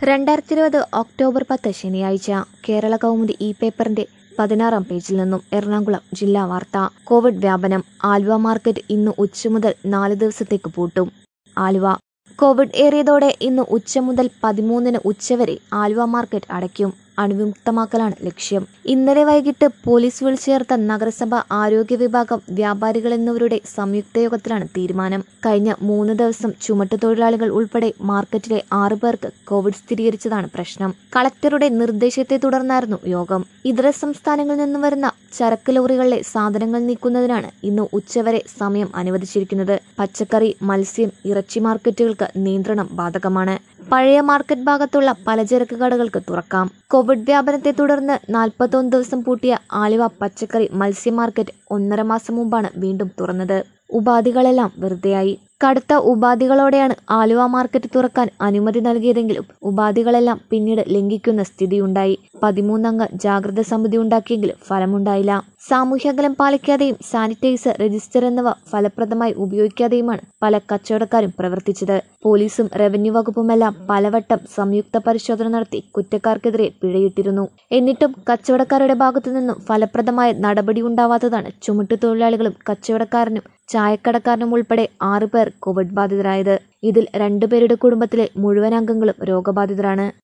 രണ്ടായിരത്തി ഇരുപത് ഒക്ടോബർ പത്ത് ശനിയാഴ്ച കേരള കൗമുദി ഇ പേപ്പറിന്റെ പതിനാറാം പേജിൽ നിന്നും എറണാകുളം ജില്ലാ വാർത്ത കോവിഡ് വ്യാപനം ആലുവ മാർക്കറ്റ് ഇന്ന് ഉച്ച മുതൽ നാല് ദിവസത്തേക്ക് പൂട്ടും ആലുവ കോവിഡ് ഏറിയതോടെ ഇന്ന് ഉച്ച മുതൽ പതിമൂന്നിന് ഉച്ചവരെ ആലുവ മാർക്കറ്റ് അടയ്ക്കും അണുവിമുക്തമാക്കലാണ് ലക്ഷ്യം ഇന്നലെ വൈകിട്ട് പോലീസ് വിളിച്ചു ചേർത്ത നഗരസഭ ആരോഗ്യ വിഭാഗം വ്യാപാരികൾ എന്നിവരുടെ സംയുക്ത യോഗത്തിലാണ് തീരുമാനം കഴിഞ്ഞ മൂന്ന് ദിവസം ചുമട്ടുതൊഴിലാളികൾ ഉൾപ്പെടെ മാർക്കറ്റിലെ ആറു പേർക്ക് കോവിഡ് സ്ഥിരീകരിച്ചതാണ് പ്രശ്നം കളക്ടറുടെ നിർദ്ദേശത്തെ തുടർന്നായിരുന്നു യോഗം ഇതര സംസ്ഥാനങ്ങളിൽ നിന്നും വരുന്ന ചരക്ക് ലോറികളിലെ സാധനങ്ങൾ നീക്കുന്നതിനാണ് ഇന്ന് ഉച്ചവരെ സമയം അനുവദിച്ചിരിക്കുന്നത് പച്ചക്കറി മത്സ്യം ഇറച്ചി മാർക്കറ്റുകൾക്ക് നിയന്ത്രണം ബാധകമാണ് പഴയ മാർക്കറ്റ് ഭാഗത്തുള്ള പലചരക്ക് കടകൾക്ക് തുറക്കാം കോവിഡ് വ്യാപനത്തെ തുടർന്ന് നാൽപ്പത്തൊന്ന് ദിവസം പൂട്ടിയ ആലുവ പച്ചക്കറി മത്സ്യ മാർക്കറ്റ് ഒന്നര മാസം മുമ്പാണ് വീണ്ടും തുറന്നത് ഉപാധികളെല്ലാം വെറുതെയായി കടുത്ത ഉപാധികളോടെയാണ് ആലുവ മാർക്കറ്റ് തുറക്കാൻ അനുമതി നൽകിയതെങ്കിലും ഉപാധികളെല്ലാം പിന്നീട് ലംഘിക്കുന്ന സ്ഥിതിയുണ്ടായി പതിമൂന്നംഗ ജാഗ്രത സമിതി ഉണ്ടാക്കിയെങ്കിലും ഫലമുണ്ടായില്ല സാമൂഹ്യകലം പാലിക്കാതെയും സാനിറ്റൈസർ രജിസ്റ്റർ എന്നിവ ഫലപ്രദമായി ഉപയോഗിക്കാതെയുമാണ് പല കച്ചവടക്കാരും പ്രവർത്തിച്ചത് പോലീസും റവന്യൂ വകുപ്പുമെല്ലാം പലവട്ടം സംയുക്ത പരിശോധന നടത്തി കുറ്റക്കാർക്കെതിരെ പിഴയിട്ടിരുന്നു എന്നിട്ടും കച്ചവടക്കാരുടെ ഭാഗത്തു നിന്നും ഫലപ്രദമായ നടപടി ഉണ്ടാവാത്തതാണ് ചുമട്ടുതൊഴിലാളികളും കച്ചവടക്കാരനും ചായക്കടക്കാരനും ഉൾപ്പെടെ ആറു പേർ കോവിഡ് ബാധിതരായത് ഇതിൽ രണ്ടുപേരുടെ കുടുംബത്തിലെ മുഴുവൻ അംഗങ്ങളും രോഗബാധിതരാണ്